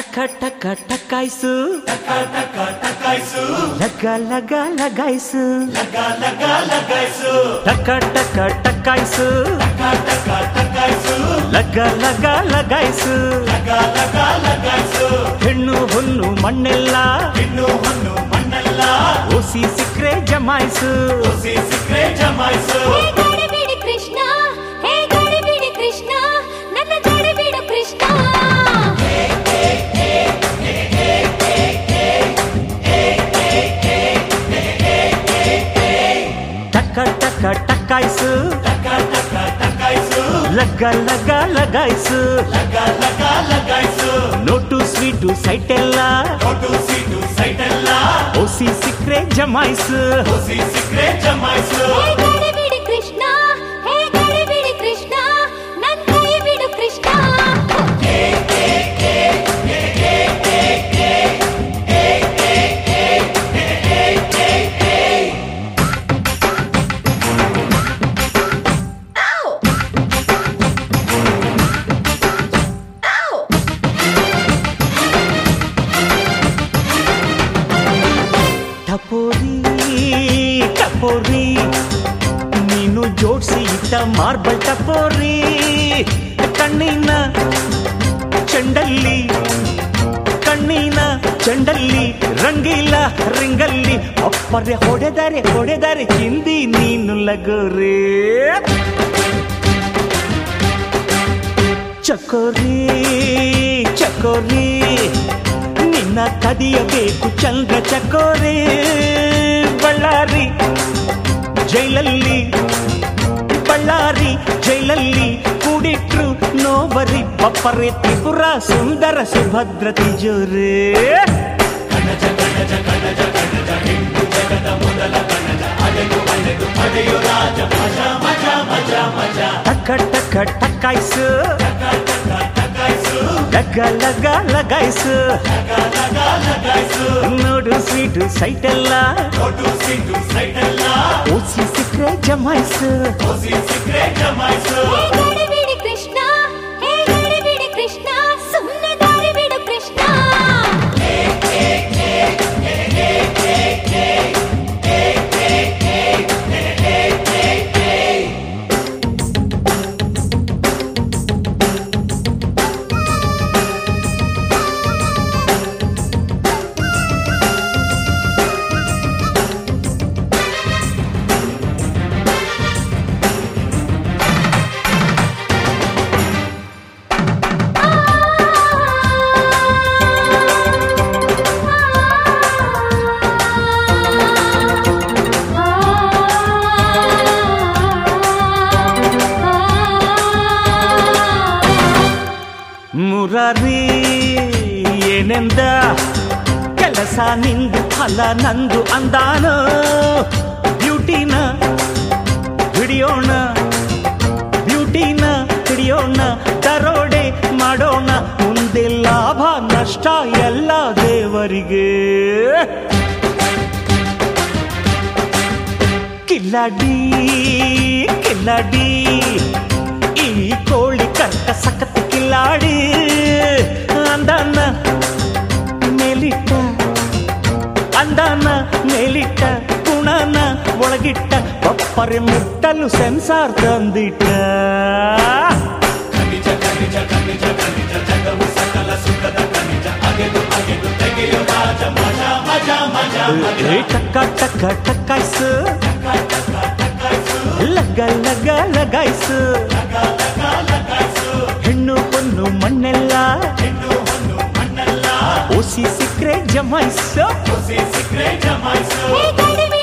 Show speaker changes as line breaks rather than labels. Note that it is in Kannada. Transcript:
ಟಕ ಟಕ ಟಕಾಯ್ಸು
ಟಕಾಯ್ಸು
ಲಗ ಲಗ ಲಗಾಯ್ಸು
ಲಗ ಲಗ ಲಗಾಯ್ಸು
ಟಕ ಟಕ ಟಕಾಯ್ಸು
ಟಕ ಟಕಾಯ್ಸು
ಲಗ ಲಗ ಲಗಾಯ್ಸು
ಲಗ ಲಗ ಲಗಾಯ್ಸು
ಹೆಣ್ಣು ಹೊನ್ನು ಮಣ್ಣೆಲ್ಲ
ಇನ್ನು ಹೊನ್ನು ಮಣ್ಣೆಲ್ಲ
ಓಸಿ ಸಿಕ್ರೆ ಜಮಾಯ್ಸು
ಹುಸಿ ಸಿಕ್ರೆ ಜಮಾಯ್ಸು
ಹೇ ಗಡಿಬಿಡಿ ಕೃಷ್ಣ ಹೇ ಗಡಿಬಿಡಿ ಕೃಷ್ಣ ನನ್ನ ಗಡಿಬಿಡು ಕೃಷ್ಣ
ಟಕ ಟಕ ಟಕಾಯ್ಸು
ಟಕ ಟಕ ಟಕಾಯ್ಸು
ಲಗ ಲಗ ಲಗಾಯ್ಸು
ಲಗ ಲಗ ಲಗಾಯ್ಸು
ನೋಟು ಸ್ವೀಟು ಸೈಟ್ ಎಲ್ಲ
ನೋಟು ಸೀಟು ಸೈಟ್ ಎಲ್ಲ
ಓಸಿ ಸಿಕ್ರೆ ಜಮಾಯ್ಸು
ಹುಸಿ ಸಿಕ್ರೆ ಜಮಾಯ್ಸು
ಹೇ ಗಡಿಬಿಡಿ ಕೃಷ್ಣ ಹೇ ಗಡಿಬಿಡಿ ಕೃಷ್ಣ ನನ್ನ ಕೈ ಬಿಡು ಕೃಷ್ಣ
ಟಪೋರಿ ಟಪೋರಿ ನೀನು ಜೋಡ್ಸಿ ಇಟ್ಟ ಮಾರ್ಬಲ್ ಟಪೋರಿ ಕಣ್ಣಿನ ಚೆಂಡಲ್ಲಿ ಕಣ್ಣಿನ ಚೆಂಡಲ್ಲಿ ರಂಗಿಲ್ಲ ರಿಂಗಲ್ಲಿ ಅಪ್ಪರೆ ಹೊಡೆದರೆ ಹೊಡೆದರೆ ಹಿಂದಿ ನೀನು ಲಗೋರಿ ಚಕೋರಿ ಚಕೋರಿ ನಿನ್ನ ಕದಿಯಬೇಕು ಚಂದ್ರ ಚಕೋರಿ ಬಳ್ಳಾರಿ ಜೈಲಲ್ಲಿ ಬಳ್ಳಾರಿ ಜೈಲಲ್ಲಿ ಕೂಡಿಟ್ರು ನೋಬರಿ ಬಪ್ಪರೆ ತ್ರಿಪುರ ಸುಂದರ ಸುಭದ್ರ ತಿಜೋರಿ
ಕಣಜ ಕಣಜ ಕಣಜ ಕಣಜ ಹೆಣ್ಣು ಜಗದ ಮೊದಲ ಕಣಜ ಅಲೆದು ಅಲೆದು ಪಡೆಯೋ ರಾಜ ಮಜ ಮಜ ಮಜ ಮಜ
ಟಕ ಟಕ ಟಕಾಯ್ಸು
ಟಕ ಟಕ ಟಕಾಯ್ಸು
ಲಗ ಲಗ ಲಗಾಯ್ಸು
ಲಗ ಲಗ ಲಗಾಯ್ಸು
ನೋಡು ಸ್ವೀಟು ಸೈಟ್ ಎಲ್ಲ
ನೋಟು ಸೀಟು ಸೈಟ್ ಎಲ್ಲ
ಓಸಿ ಸಿಕ್ರೆ ಜಮಾಯ್ಸು
ಹುಸಿ ಸಿಕ್ರೆ ಜಮಾಯ್ಸು
ಹೇ ಗಡಿಬಿಡಿ ಕೃಷ್ಣ ಹೇ ಗಡಿಬಿಡಿ ಕೃಷ್ಣ ಸುಮ್ಮನೆ ದಾರಿ ಬಿಡು ಕೃಷ್ಣ
ಮುರಾರಿ ಏನೆಂದ ಕೆಲಸ ನಿಂದು ಫಲ ನಂದು ಅಂದಾನು ಬ್ಯೂಟಿನ ಹಿಡಿಯೋಣ ಬ್ಯೂಟಿನ ಹಿಡಿಯೋಣ ದರೋಡೆ ಮಾಡೋಣ ಮುಂದೆ ಲಾಭ ನಷ್ಟ ಎಲ್ಲ ದೇವರಿಗೆ ಕಿಲ್ಲಾಡಿ ಕಿಲ್ಲಾಡಿ ಈ ಕೋಳಿ ಕರ್ಕ ಸಖತ್ ಕಿಲ್ಲಾಡಿ ಅಂದಾನ ಮೇಲಿಟ್ಟ ಅಂದಾನ ಮೇಲಿಟ್ಟ ಗುಣನ ಒಳಗಿಟ್ಟ ಒಪ್ಪರೆ ಮುಟ್ಟಲು ಸೆನ್ಸಾರ್ ತಂದಿಟ್ಟ
ಖನಿಜ ಖನಿಜ ಖನಿಜ ಖನಿಜ ಜಗವು ಸಕಲ ಸುಖದ ಖನಿಜ ಅಗೆದು ಅಗೆದು ತೆಗೆಯೋ ರಾಜ ಮಜ ಮಜ ಮಜ ಮಜ
ಏ ಟಕ್ಕ ಟಕ್ಕ ಟಕ್ಕಾಯ್ಸು
ಟಕ ಟಕ ಟಕಾಯ್ಸು
ಲಗ ಲಗ ಲಗಾಯ್ಸು
ಲಗ ಲಗ ಲಗಾಯ್ಸು
ಹೆಣ್ಣು ಹೊನ್ನು ಮಣ್ಣೆಲ್ಲ
ಹೆಣ್ಣು ಹೊನ್ನು ಮಣ್ಣೆಲ್ಲ
ಓಸಿ ಸಿಕ್ರೆ ಜಮಾಯ್ಸು
ಹುಸಿ ಸಿಕ್ರೆ ಜಮಾಯ್ಸು
ಹೇ ಗಡಿಬಿಡಿ